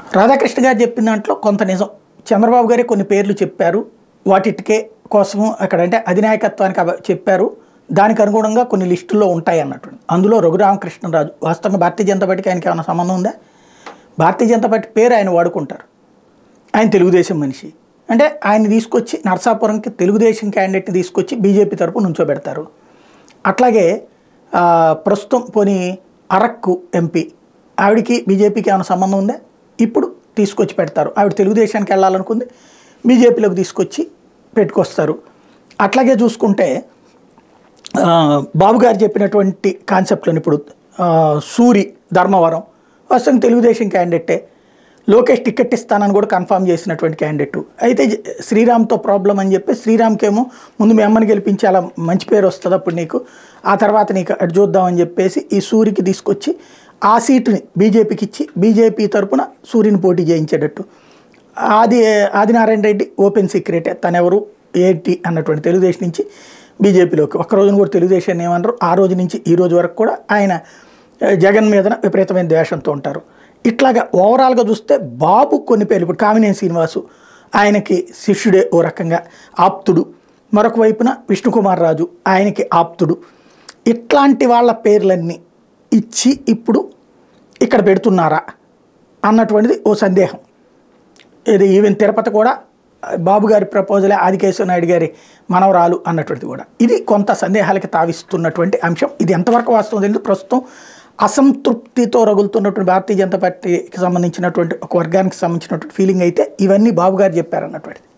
రాధాకృష్ణ గారు చెప్పిన దాంట్లో కొంత నిజం చంద్రబాబు గారే కొన్ని పేర్లు చెప్పారు వాటికే కోసము అక్కడ అంటే అధినాయకత్వానికి అవ- చెప్పారు దానికి అనుగుణంగా కొన్ని లిస్టుల్లో ఉంటాయి అన్నట్టు అందులో రఘురామకృష్ణరాజు వాస్తవంగా భారతీయ జనతా పార్టీకి ఆయనకి ఏమైనా సంబంధం ఉందా భారతీయ జనతా పార్టీ పేరు ఆయన వాడుకుంటారు ఆయన తెలుగుదేశం మనిషి అంటే ఆయన తీసుకొచ్చి నర్సాపురంకి తెలుగుదేశం క్యాండిడేట్ని తీసుకొచ్చి బీజేపీ తరపు నుంచోబెడతారు అట్లాగే ఆ, ప్రస్తుతం పోనీ అరక్కు ఎంపీ ఆవిడికి బీజేపీకి ఏమైనా సంబంధం ఉందా ఇప్పుడు తీసుకొచ్చి పెడతారు ఆవిడ తెలుగుదేశానికి వెళ్ళాలనుకుంది బీజేపీలోకి తీసుకొచ్చి పెట్టుకొస్తారు అట్లాగే చూసుకుంటే ఆ, బాబు గారు చెప్పినటువంటి కాన్సెప్ట్లను ఇప్పుడు ఆ, సూరి ధర్మవరం వాస్తవం తెలుగుదేశం క్యాండిడేటే లోకేష్ టికెట్ ఇస్తానని కూడా కన్ఫర్మ్ చేసినటువంటి క్యాండిడేట్ అయితే జ- శ్రీరామ్తో ప్రాబ్లం అని చెప్పి శ్రీరామ్కేమో ముందు మీ అమ్మని గెలిపించి అలా మంచి పేరు వస్తుంది అప్పుడు నీకు ఆ తర్వాత నీకు అటు చూద్దామని చెప్పేసి ఈ సూరికి తీసుకొచ్చి ఆ సీటుని బీజేపీకి ఇచ్చి బీజేపీ తరపున సూర్యుని పోటీ చేయించేటట్టు ఆది ఆదినారాయణ రెడ్డి ఓపెన్ సీక్రెటే తనెవరు ఏంటి అన్నటువంటి తెలుగుదేశం నుంచి బీజేపీలోకి ఒక్క రోజున కూడా తెలుగుదేశాన్ని ఏమన్నారు ఆ రోజు నుంచి ఈ రోజు వరకు కూడా ఆయన ఆ, జగన్ మీదన విపరీతమైన ద్వేషంతో ఉంటారు ఇట్లాగా ఓవరాల్గా చూస్తే బాబు కొన్ని పేర్లు ఇప్పుడు కామినేని శ్రీనివాసు ఆయనకి శిష్యుడే ఓ రకంగా ఆప్తుడు మరొక వైపున విష్ణుకుమార్ రాజు ఆయనకి ఆప్తుడు ఇట్లాంటి వాళ్ళ పేర్లన్నీ ఇచ్చి ఇప్పుడు ఇక్కడ పెడుతున్నారా అన్నటువంటిది ఓ సందేహం ఇది ఈవెన్ తిరుపతి కూడా ఆ, బాబు గారి ప్రపోజలే ఆదికేశ్వర నాయుడు గారి మనవరాలు అన్నటువంటిది కూడా ఇది కొంత సందేహాలకి తావిస్తున్నటువంటి అంశం ఇది ఎంతవరకు వాస్తవం తెలియదు ప్రస్తుతం అసంతృప్తితో రగులుతున్నటువంటి భారతీయ జనతా పార్టీకి సంబంధించినటువంటి ఒక వర్గానికి సంబంధించినటువంటి ఫీలింగ్ అయితే ఇవన్నీ బాబు గారు చెప్పారన్నటువంటిది